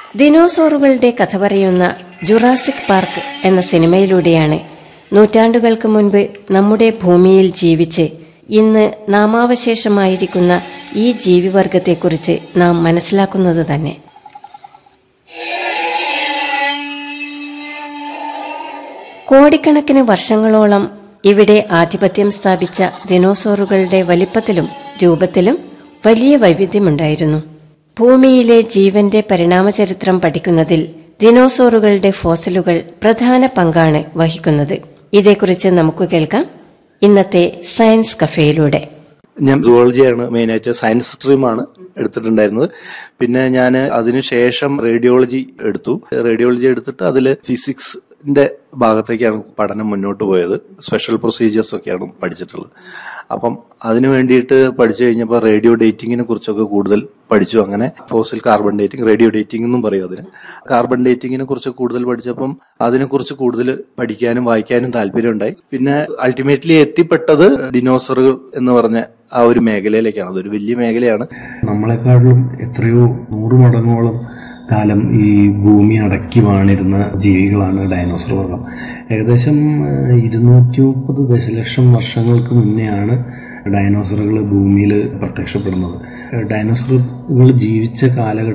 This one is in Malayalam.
ദിനോസോറുകളുടെ കഥ പറയുന്ന ജുറാസിക് പാർക്ക് എന്ന സിനിമയിലൂടെയാണ് നൂറ്റാണ്ടുകൾക്ക് മുൻപ് നമ്മുടെ ഭൂമിയിൽ ജീവിച്ച് ഇന്ന് നാമാവശേഷമായിരിക്കുന്ന ഈ ജീവിവർഗത്തെക്കുറിച്ച് നാം മനസ്സിലാക്കുന്നത് തന്നെ കോടിക്കണക്കിന് വർഷങ്ങളോളം ഇവിടെ ആധിപത്യം സ്ഥാപിച്ച ദിനോസോറുകളുടെ വലിപ്പത്തിലും രൂപത്തിലും വലിയ വൈവിധ്യമുണ്ടായിരുന്നു ഭൂമിയിലെ ജീവന്റെ പരിണാമചരിത്രം പഠിക്കുന്നതിൽ ദിനോസോറുകളുടെ ഫോസിലുകൾ പ്രധാന പങ്കാണ് വഹിക്കുന്നത് ഇതേക്കുറിച്ച് നമുക്ക് കേൾക്കാം ഇന്നത്തെ സയൻസ് കഫേയിലൂടെ ഞാൻ സുവോളജിയാണ് മെയിനായിട്ട് സയൻസ് സ്ട്രീമാണ് എടുത്തിട്ടുണ്ടായിരുന്നത് പിന്നെ ഞാൻ അതിനുശേഷം റേഡിയോളജി എടുത്തു റേഡിയോളജി എടുത്തിട്ട് അതിൽ ഫിസിക്സിന്റെ ഭാഗത്തേക്കാണ് പഠനം മുന്നോട്ട് പോയത് സ്പെഷ്യൽ പ്രൊസീജിയേഴ്സ് ഒക്കെയാണ് പഠിച്ചിട്ടുള്ളത് അപ്പം അതിനു വേണ്ടിയിട്ട് പഠിച്ചു കഴിഞ്ഞപ്പോൾ റേഡിയോ ഡേറ്റിങ്ങിനെ കുറിച്ചൊക്കെ കൂടുതൽ പഠിച്ചു അങ്ങനെ fossil carbon dating radio dating എന്നും പറയും അതിന് കാർബൺ ഡേറ്റിങ്ങിനെ കുറിച്ച് കൂടുതൽ പഠിച്ചപ്പം അതിനെക്കുറിച്ച് കൂടുതൽ പഠിക്കാനും വായിക്കാനും താല്പര്യമുണ്ടായി പിന്നെ അൾട്ടിമേറ്റ്ലി എത്തിപ്പെട്ടത് ഡിനോസറുകൾ എന്ന് പറഞ്ഞ ആ ഒരു മേഖലയിലേക്കാണ് അതൊരു വലിയ മേഖലയാണ് നമ്മളെക്കാളും എത്രയോ നൂറ് മടങ്ങോളം കാലം ഈ ഭൂമി അടക്കി വാണിരുന്ന ജീവികളാണ് ഡൈനോസർ വർഗം ഏകദേശം ഇരുന്നൂറ്റി മുപ്പത് ദശലക്ഷം വർഷങ്ങൾക്ക് മുന്നെയാണ് ഡൈനോസറുകൾ ഭൂമിയിൽ പ്രത്യക്ഷപ്പെടുന്നത് ഡൈനോസറുകൾ ജീവിച്ച കാലഘട്ടം